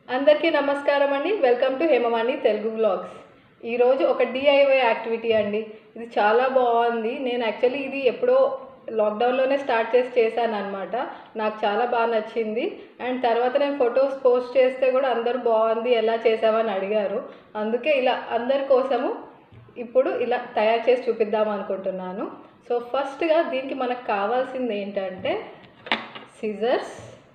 అందరికీ నమస్కారం అండి welcome to Hemavani Telugu vlogs ఈరోజు ఒక డిఐవై యాక్టివిటీ అండి ఇది చాలా బాగుంది నేను యాక్చువల్లీ ఇది ఎప్పుడో లాక్డౌన్లోనే స్టార్ట్ చేసి చేశాను అనమాట నాకు చాలా బాగా నచ్చింది అండ్ తర్వాత నేను ఫొటోస్ పోస్ట్ చేస్తే కూడా అందరూ బాగుంది ఎలా చేసావని అడిగారు అందుకే ఇలా అందరి కోసము ఇప్పుడు ఇలా తయారు చేసి చూపిద్దాం అనుకుంటున్నాను సో ఫస్ట్గా దీనికి మనకు కావాల్సింది ఏంటంటే సిజర్స్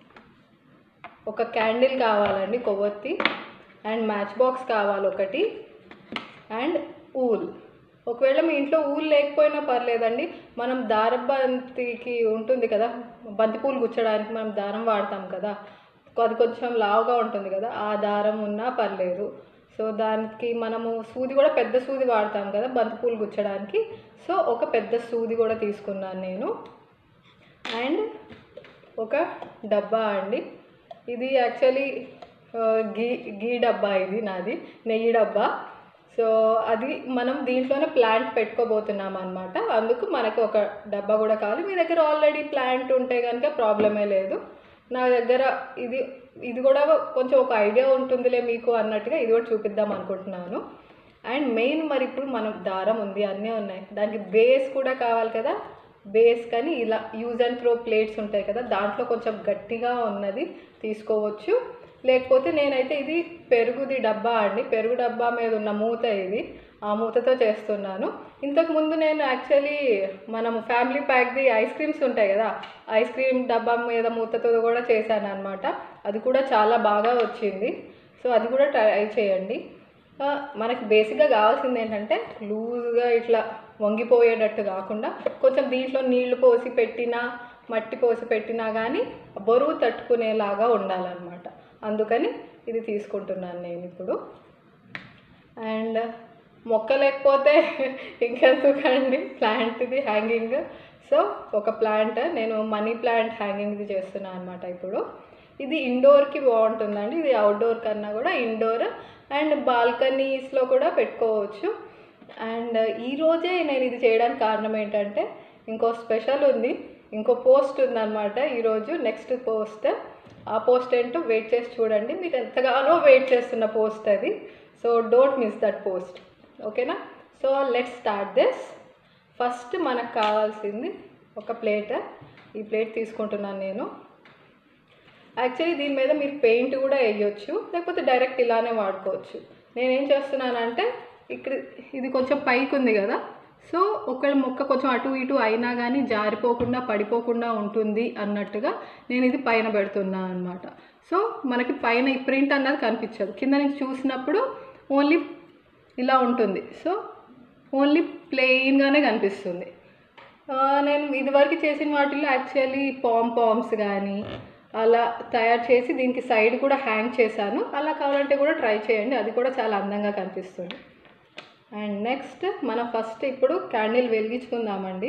ఒక క్యాండిల్ కావాలండి కొవ్వొత్తి అండ్ మ్యాచ్ బాక్స్ కావాలి ఒకటి అండ్ ఊల్ ఒకవేళ మీ ఇంట్లో ఊల్ లేకపోయినా పర్లేదండి మనం దారం బంతికి ఉంటుంది కదా బంతిపూలు గుచ్చడానికి మనం దారం వాడతాం కదా అది కొంచెం లావుగా ఉంటుంది కదా ఆ దారం ఉన్నా పర్లేదు సో దానికి మనము సూది కూడా పెద్ద సూది వాడతాం కదా బంతిపూలు గుచ్చడానికి సో ఒక పెద్ద సూది కూడా తీసుకున్నాను నేను అండ్ ఒక డబ్బా అండి ఇది యాక్చువల్లీ గీ గీ డబ్బా ఇది నాది నెయ్యి డబ్బా సో అది మనం దీంట్లోనే ప్లాంట్ పెట్టుకోబోతున్నాం అనమాట అందుకు మనకు ఒక డబ్బా కూడా కావాలి మీ దగ్గర ఆల్రెడీ ప్లాంట్ ఉంటే కనుక ప్రాబ్లమే లేదు నా దగ్గర ఇది ఇది కూడా కొంచెం ఒక ఐడియా ఉంటుందిలే మీకు అన్నట్టుగా ఇది కూడా చూపిద్దాం అనుకుంటున్నాను అండ్ మెయిన్ మరి ఇప్పుడు మనం దారం ఉంది అన్నీ ఉన్నాయి దానికి బేస్ కూడా కావాలి కదా బేస్ కానీ ఇలా యూజ్ అండ్ త్రో ప్లేట్స్ ఉంటాయి కదా దాంట్లో కొంచెం గట్టిగా ఉన్నది తీసుకోవచ్చు లేకపోతే నేనైతే ఇది పెరుగుది డబ్బా అండి పెరుగు డబ్బా మీద ఉన్న మూత ఇది ఆ మూతతో చేస్తున్నాను ఇంతకు ముందు నేను యాక్చువల్లీ మనం ఫ్యామిలీ ప్యాక్ది ఐస్ క్రీమ్స్ ఉంటాయి కదా ఐస్ క్రీమ్ డబ్బా మీద మూతతో కూడా చేశాను అనమాట అది కూడా చాలా బాగా వచ్చింది సో అది కూడా ట్రై చేయండి ఆ, మనకి బేసిక్గా కావాల్సింది ఏంటంటే లూజ్గా ఇట్లా వంగిపోయేటట్టు కాకుండా కొంచెం దీంట్లో నీళ్లు పోసి పెట్టినా మట్టి పోసి పెట్టినా కానీ బరువు తట్టుకునేలాగా ఉండాలన్నమాట అందుకని ఇది తీసుకుంటున్నాను నేను ఇప్పుడు అండ్ మొక్క లేకపోతే ఇంకెందుకండి ప్లాంట్ ఇది హ్యాంగింగ్ సో ఒక ప్లాంట్ నేను మనీ ప్లాంట్ హ్యాంగింగ్ది చేస్తున్నాను అనమాట ఇప్పుడు ఇది ఇండోర్కి బాగుంటుందండి ఇది అవుట్డోర్ కన్నా కూడా ఇండోర్ అండ్ బాల్కనీస్లో కూడా పెట్టుకోవచ్చు అండ్ ఈరోజే నేను ఇది చేయడానికి కారణం ఏంటంటే ఇంకో స్పెషల్ ఉంది ఇంకో పోస్ట్ ఉందన్నమాట ఈరోజు నెక్స్ట్ పోస్ట్ ఆ పోస్ట్ ఏంటో వెయిట్ చేసి చూడండి మీరు ఎంతగానో వెయిట్ చేస్తున్న పోస్ట్ అది so don't miss that post ఓకేనా so let start this first మనకు కావాల్సింది ఒక ప్లేట్ ఈ ప్లేట్ తీసుకుంటున్నాను నేను యాక్చువల్లీ దీని మీద మీరు పెయింట్ కూడా వేయొచ్చు లేకపోతే డైరెక్ట్ ఇలానే వాడుకోవచ్చు నేనేం చేస్తున్నానంటే ఇక్కడ ఇది కొంచెం పైకి ఉంది కదా సో ఒకవేళ మొక్క కొంచెం అటు ఇటు అయినా కానీ జారిపోకుండా పడిపోకుండా ఉంటుంది అన్నట్టుగా నేను ఇది పైన పెడుతున్నాను అనమాట సో మనకి పైన ఈ ప్రింట్ అన్నది కనిపించదు కింద నుంచి చూసినప్పుడు ఓన్లీ ఇలా ఉంటుంది సో ఓన్లీ ప్లెయిన్గానే కనిపిస్తుంది ఆ, నేను ఇదివరకు చేసిన వాటిల్లో యాక్చువల్లీ పామ్ పామ్స్ కానీ అలా తయారు చేసి దీనికి సైడ్ కూడా హ్యాంగ్ చేశాను అలా కావాలంటే కూడా ట్రై చేయండి అది కూడా చాలా అందంగా కనిపిస్తుంది అండ్ నెక్స్ట్ మనం ఫస్ట్ ఇప్పుడు క్యాండిల్ వెలిగించుకుందామండి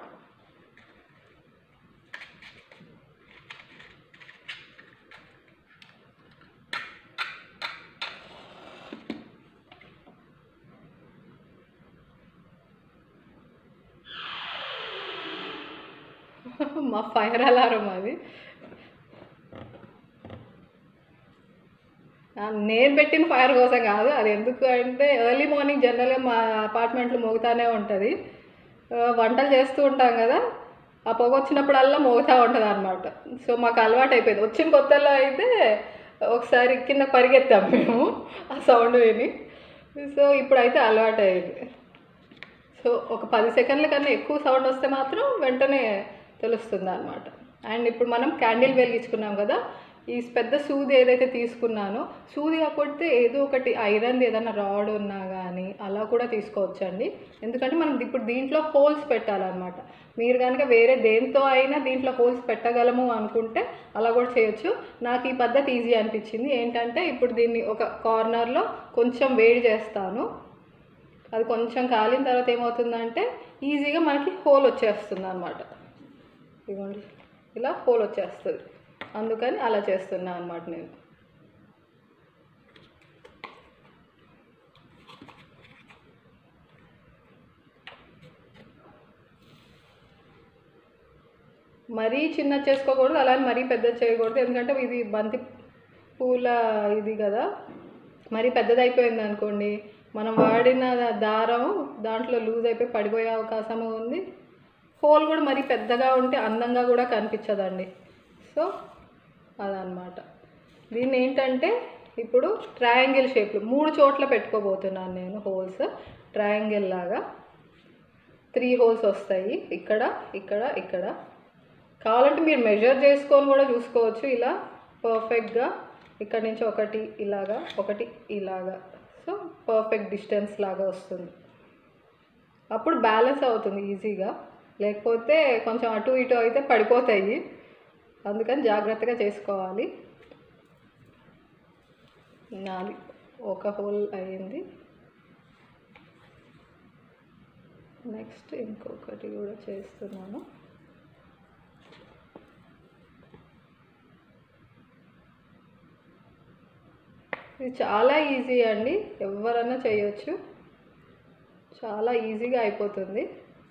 మా ఫైర్ అలారం అది ఆ, నేను పెట్టిన ఫైర్ కోసం కాదు అది ఎందుకు అంటే ఎర్లీ మార్నింగ్ జనరల్గా మా అపార్ట్మెంట్లో మోగుతానే ఉంటుంది ఆ, వంటలు చేస్తూ ఉంటాం కదా ఆ పొగ వచ్చినప్పుడల్లా మోగుతూ ఉంటుంది అనమాట సో మాకు అలవాటు అయిపోయింది వచ్చిన కొత్తలో అయితే ఒకసారి కింద పరిగెత్తాం మేము ఆ సౌండ్ విని సో ఇప్పుడైతే అలవాటు అయ్యింది సో ఒక పది సెకండ్ల కన్నా ఎక్కువ సౌండ్ వస్తే మాత్రం వెంటనే తెలుస్తుంది అనమాట అండ్ ఇప్పుడు మనం క్యాండిల్ వెలిగించుకున్నాం కదా ఈ పెద్ద సూది ఏదైతే తీసుకున్నానో సూది కాకపోతే ఏదో ఒకటి ఐరన్ది ఏదైనా రాడ్ ఉన్నా కానీ అలా కూడా తీసుకోవచ్చండి ఎందుకంటే మనం ఇప్పుడు దీంట్లో హోల్స్ పెట్టాలన్నమాట మీరు కనుక వేరే దేంతో అయినా దీంట్లో హోల్స్ పెట్టగలము అనుకుంటే అలా కూడా చేయొచ్చు నాకు ఈ పద్ధతి ఈజీ అనిపించింది ఏంటంటే ఇప్పుడు దీన్ని ఒక కార్నర్లో కొంచెం వేడి చేస్తాను అది కొంచెం కాలిన తర్వాత ఏమవుతుందంటే ఈజీగా మనకి హోల్ వచ్చేస్తుంది అనమాట ఇదిగోండి ఇలా హోల్ వచ్చేస్తుంది అందుకని అలా చేస్తున్నా అనమాట నేను మరీ చిన్న చేసుకోకూడదు అలానే మరీ పెద్ద చేయకూడదు ఎందుకంటే ఇది బంతి పూల ఇది కదా మరి పెద్దదైపోయింది అనుకోండి మనం వాడిన దారం దాంట్లో లూజ్ అయిపోయి పడిపోయే అవకాశం ఉంది హోల్ కూడా మరి పెద్దగా ఉంటే అందంగా కూడా కనిపించదండి సో అదనమాట దీన్ని ఏంటంటే ఇప్పుడు ట్రయాంగిల్ షేప్లో మూడు చోట్ల పెట్టుకోబోతున్నాను నేను హోల్స్ ట్రయాంగిల్ లాగా త్రీ హోల్స్ వస్తాయి ఇక్కడ ఇక్కడ ఇక్కడ కావాలంటే మీరు మెజర్ చేసుకొని కూడా చూసుకోవచ్చు ఇలా పర్ఫెక్ట్గా ఇక్కడ నుంచి ఒకటి ఇలాగా ఒకటి ఇలాగా సో పర్ఫెక్ట్ డిస్టెన్స్ లాగా వస్తుంది అప్పుడు బ్యాలెన్స్ అవుతుంది ఈజీగా లేకపోతే కొంచెం అటు ఇటు అయితే పడిపోతాయి అందుకని జాగ్రత్తగా చేసుకోవాలి నాది ఒక హోల్ అయ్యింది నెక్స్ట్ ఇంకొకటి కూడా చేస్తున్నాను ఇది చాలా ఈజీ అండి ఎవరైనా చేయొచ్చు చాలా ఈజీగా అయిపోతుంది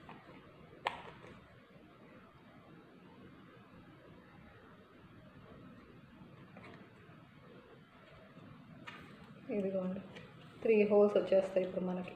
ఇదిగోండి త్రీ హోల్స్ వచ్చేస్తాయి ఇప్పుడు మనకి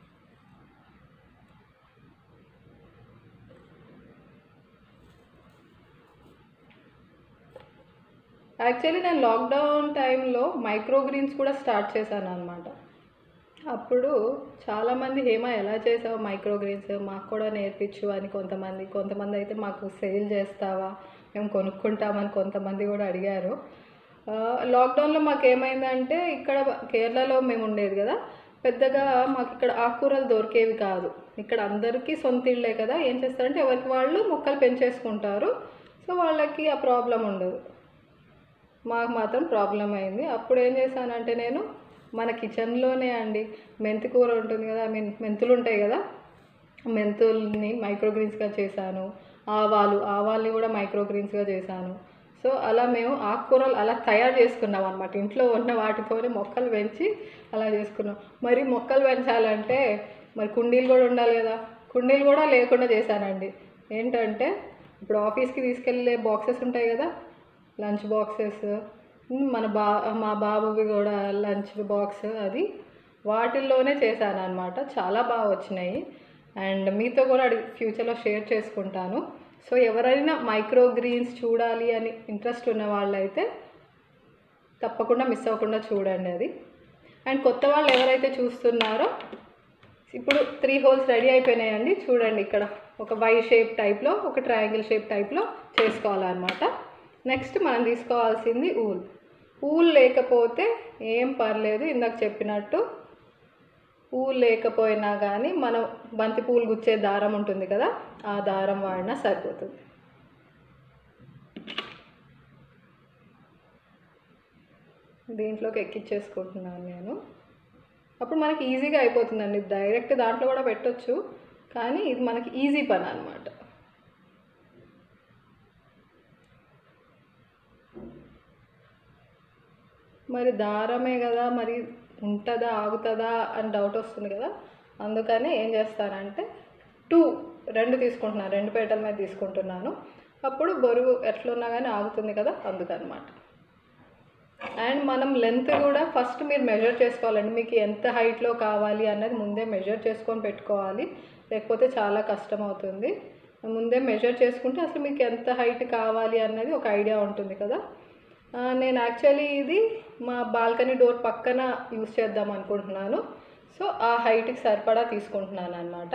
యాక్చువల్లీ నేను లాక్డౌన్ టైంలో మైక్రో గ్రీన్స్ కూడా స్టార్ట్ చేశాను అనమాట అప్పుడు చాలామంది హేమ ఎలా చేసావు మైక్రో గ్రీన్స్ మాకు కూడా నేర్పించు అని కొంతమంది కొంతమంది అయితే మాకు సేల్ చేస్తావా మేము కొనుక్కుంటామని కొంతమంది కూడా అడిగారు ఆ, లాక్డౌన్లో మాకు ఏమైందంటే ఇక్కడ కేరళలో మేము ఉండేది కదా పెద్దగా మాకు ఇక్కడ ఆకుకూరలు దొరికేవి కాదు ఇక్కడ అందరికీ సొంత ఇళ్ళే కదా ఏం చేస్తారంటే ఎవరికి వాళ్ళు మొక్కలు పెంచేసుకుంటారు సో వాళ్ళకి ఆ ప్రాబ్లం ఉండదు మాకు మాత్రం ప్రాబ్లం అయింది అప్పుడు ఏం చేశానంటే నేను మన కిచెన్లోనే అండి మెంతి కూర ఉంటుంది కదా ఐ మీన్ మెంతులు ఉంటాయి కదా మెంతుల్ని మైక్రోగ్రీన్స్గా చేశాను ఆవాలు ఆవాల్ని కూడా మైక్రోగ్రీన్స్గా చేశాను సో అలా మేము ఆకుకూరలు అలా తయారు చేసుకున్నాం అనమాట ఇంట్లో ఉన్న వాటితోనే మొక్కలు పెంచి అలా చేసుకున్నాం మరి మొక్కలు పెంచాలంటే మరి కుండీలు కూడా ఉండాలి కదా కుండీలు కూడా లేకుండా చేశానండి ఏంటంటే ఇప్పుడు ఆఫీస్కి తీసుకెళ్ళే బాక్సెస్ ఉంటాయి కదా లంచ్ బాక్సెస్ మన బా మా బాబువి కూడా లంచ్ బాక్స్ అది వాటిల్లోనే చేశాను అనమాట చాలా బాగా వచ్చినాయి అండ్ మీతో కూడా అడి ఫ్యూచర్లో షేర్ చేసుకుంటాను సో ఎవరైనా మైక్రో గ్రీన్స్ చూడాలి అని ఇంట్రెస్ట్ ఉన్న వాళ్ళైతే తప్పకుండా మిస్ అవ్వకుండా చూడండి అది అండ్ కొత్త వాళ్ళు ఎవరైతే చూస్తున్నారో ఇప్పుడు త్రీ హోల్స్ రెడీ అయిపోయినాయండి చూడండి ఇక్కడ ఒక వై షేప్ టైప్లో ఒక ట్రయాంగిల్ షేప్ టైప్లో చేసుకోవాలన్నమాట నెక్స్ట్ మనం తీసుకోవాల్సింది ఊల్ ఊల్ లేకపోతే ఏం పర్లేదు ఇందాక చెప్పినట్టు ఊల్ లేకపోయినా కానీ మనం బంతి పూలు గుచ్చే దారం ఉంటుంది కదా ఆ దారం వాడినా సరిపోతుంది దీంట్లోకి ఎక్కించేసుకుంటున్నాను నేను అప్పుడు మనకి ఈజీగా అయిపోతుందండి డైరెక్ట్ దాంట్లో కూడా పెట్టొచ్చు కానీ ఇది మనకి ఈజీ పని అనమాట మరి దారమే కదా మరి ఉంటుందా ఆగుతుందా అని డౌట్ వస్తుంది కదా అందుకని ఏం చేస్తానంటే టూ రెండు తీసుకుంటున్నాను రెండు పేటల మీద తీసుకుంటున్నాను అప్పుడు బరువు ఎట్లున్నా కానీ ఆగుతుంది కదా అందుకనమాట అండ్ మనం లెంత్ కూడా ఫస్ట్ మీరు మెజర్ చేసుకోవాలండి మీకు ఎంత హైట్లో కావాలి అన్నది ముందే మెజర్ చేసుకొని పెట్టుకోవాలి లేకపోతే చాలా కష్టం అవుతుంది ముందే మెజర్ చేసుకుంటే అసలు మీకు ఎంత హైట్ కావాలి అన్నది ఒక ఐడియా ఉంటుంది కదా ఆ, నేను యాక్చువల్లీ ఇది మా బాల్కనీ డోర్ పక్కన యూస్ చేద్దాం అనుకుంటున్నాను సో ఆ హైట్కి సరిపడా తీసుకుంటున్నాను అనమాట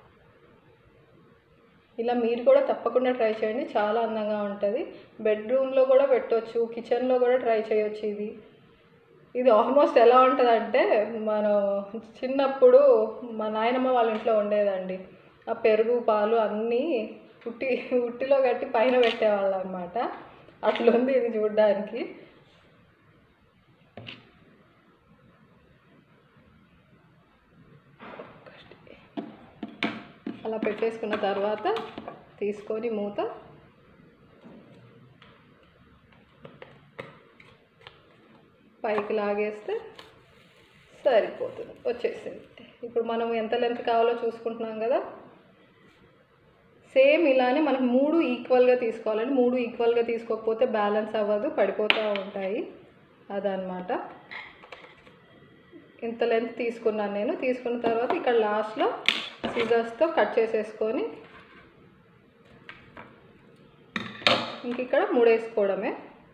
ఇలా మీరు కూడా తప్పకుండా ట్రై చేయండి చాలా అందంగా ఉంటుంది బెడ్రూమ్లో కూడా పెట్టొచ్చు కిచెన్లో కూడా ట్రై చేయొచ్చు ఇది ఇది ఆల్మోస్ట్ ఎలా ఉంటుందంటే మనం చిన్నప్పుడు మా నాయనమ్మ వాళ్ళ ఇంట్లో ఉండేదండి ఆ పెరుగు పాలు అన్నీ ఉట్టి ఉట్టిలో కట్టి పైన పెట్టేవాళ్ళు అనమాట అట్లుంది ఇది చూడడానికి అలా పెట్టేసుకున్న తర్వాత తీసుకొని మూత పైకి లాగేస్తే సరిపోతుంది వచ్చేసింది ఇప్పుడు మనం ఎంత లెంత్ కావాలో చూసుకుంటున్నాం కదా సేమ్ ఇలానే మనకు మూడు ఈక్వల్గా తీసుకోవాలండి మూడు ఈక్వల్గా తీసుకోకపోతే బ్యాలెన్స్ అవ్వదు పడిపోతూ ఉంటాయి అదనమాట ఇంత లెంత్ తీసుకున్నాను నేను తీసుకున్న తర్వాత ఇక్కడ లాస్ట్లో సీజర్స్తో కట్ చేసేసుకొని ఇంక ఇక్కడ మూడేసుకోవడమే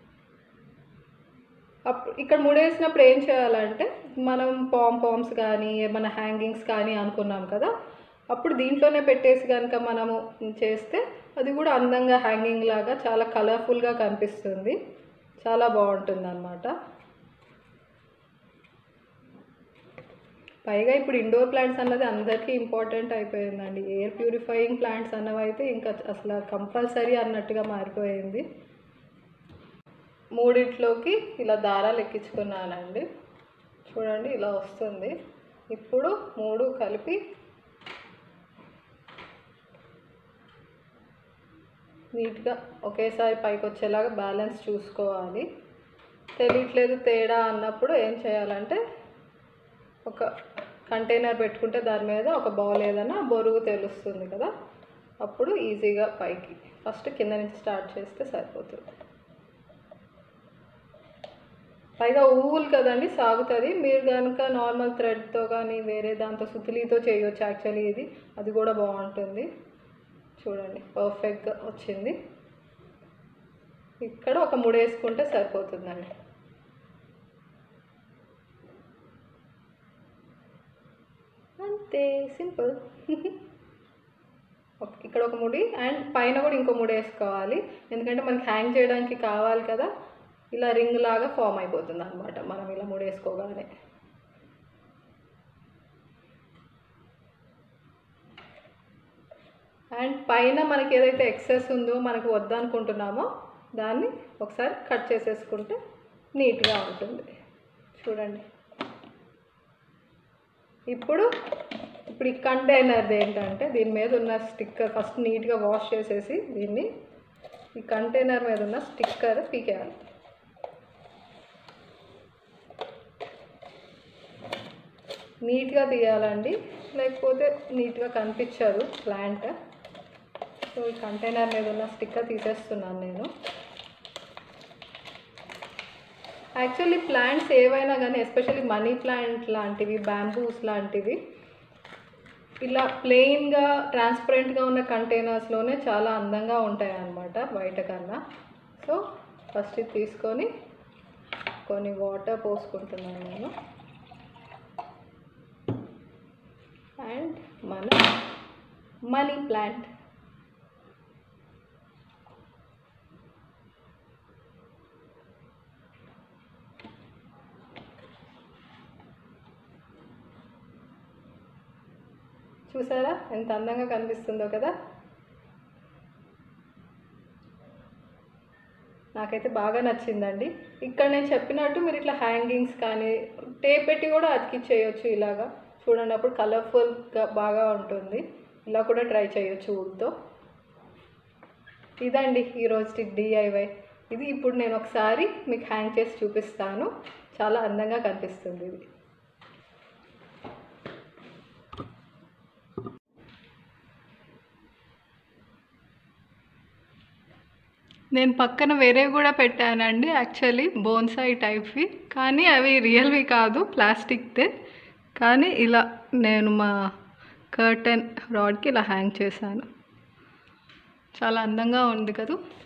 అప్పుడు ఇక్కడ ముడేసినప్పుడు ఏం చేయాలంటే మనం పామ్ పామ్స్ కానీ ఏమైనా హ్యాంగింగ్స్ కానీ అనుకున్నాం కదా అప్పుడు దీంట్లోనే పెట్టేసి కనుక మనము చేస్తే అది కూడా అందంగా హ్యాంగింగ్ లాగా చాలా కలర్ఫుల్గా కనిపిస్తుంది చాలా బాగుంటుంది అనమాట పైగా ఇప్పుడు ఇండోర్ ప్లాంట్స్ అన్నది అందరికీ ఇంపార్టెంట్ అయిపోయిందండి ఎయిర్ ప్యూరిఫైయింగ్ ప్లాంట్స్ అన్నవి అయితే ఇంకా అసలు కంపల్సరీ అన్నట్టుగా మారిపోయింది మూడిట్లోకి ఇలా దారాలు ఎక్కించుకున్నానండి చూడండి ఇలా వస్తుంది ఇప్పుడు మూడు కలిపి నీట్గా ఒకేసారి పైకి వచ్చేలాగా బ్యాలెన్స్ చూసుకోవాలి తెలియట్లేదు తేడా అన్నప్పుడు ఏం చేయాలంటే ఒక కంటైనర్ పెట్టుకుంటే దాని మీద ఒక బౌల్ ఏదైనా బొరుగు తెలుస్తుంది కదా అప్పుడు ఈజీగా పైకి ఫస్ట్ కింద నుంచి స్టార్ట్ చేస్తే సరిపోతుంది పైగా ఊలు కదండి సాగుతుంది మీరు కనుక నార్మల్ థ్రెడ్తో కానీ వేరే దాంతో సుతిలీతో చేయొచ్చు యాక్చువల్లీ ఇది అది కూడా బాగుంటుంది చూడండి పర్ఫెక్ట్గా వచ్చింది ఇక్కడ ఒక ముడి వేసుకుంటే సరిపోతుందండి అంతే సింపుల్ ఇక్కడ ఒక ముడి అండ్ పైన కూడా ఇంకో ముడి వేసుకోవాలి ఎందుకంటే మనకి హ్యాంగ్ చేయడానికి కావాలి కదా ఇలా రింగ్ లాగా ఫామ్ అయిపోతుంది అనమాట మనం ఇలా ముడి వేసుకోగానే అండ్ పైన మనకి ఏదైతే ఎక్సెస్ ఉందో మనకు వద్దనుకుంటున్నామో దాన్ని ఒకసారి కట్ చేసేసుకుంటే నీట్గా ఉంటుంది చూడండి ఇప్పుడు ఇప్పుడు ఈ కంటైనర్ది ఏంటంటే దీని మీద ఉన్న స్టిక్కర్ ఫస్ట్ నీట్గా వాష్ చేసేసి దీన్ని ఈ కంటైనర్ మీద ఉన్న స్టిక్కర్ పీకేయాలి నీట్గా తీయాలండి లేకపోతే నీట్గా కనిపించదు ప్లాంట్ సో ఈ కంటైనర్ మీద ఉన్న స్టిక్కర్ తీసేస్తున్నాను నేను యాక్చువల్లీ ప్లాంట్స్ ఏవైనా కానీ ఎస్పెషల్లీ మనీ ప్లాంట్ లాంటివి బ్యాంబూస్ లాంటివి ఇలా ప్లెయిన్గా ట్రాన్స్పరెంట్గా ఉన్న కంటైనర్స్లోనే చాలా అందంగా ఉంటాయి అన్నమాట బయట కన్నా సో ఫస్ట్ ఇది తీసుకొని కొన్ని వాటర్ పోసుకుంటున్నాను నేను అండ్ మన మనీ ప్లాంట్ చూసారా ఎంత అందంగా కనిపిస్తుందో కదా నాకైతే బాగా నచ్చిందండి ఇక్కడ నేను చెప్పినట్టు మీరు ఇట్లా హ్యాంగింగ్స్ కానీ టేప్ పెట్టి కూడా అతికిచ్చేయచ్చు ఇలాగా చూడండి అప్పుడు కలర్ఫుల్గా బాగా ఉంటుంది ఇలా కూడా ట్రై చేయొచ్చు వుడ్తో ఇదండి ఈరోజు డిఐవై ఇది ఇప్పుడు నేను ఒకసారి మీకు హ్యాంగ్ చేసి చూపిస్తాను చాలా అందంగా కనిపిస్తుంది ఇది నేను పక్కన వేరే కూడా పెట్టానండి యాక్చువల్లీ బోన్సాయి టైప్వి కానీ అవి రియల్వి కాదు ప్లాస్టిక్దే కానీ ఇలా నేను మా కర్టెన్ రాడ్కి ఇలా హ్యాంగ్ చేశాను చాలా అందంగా ఉంది కదా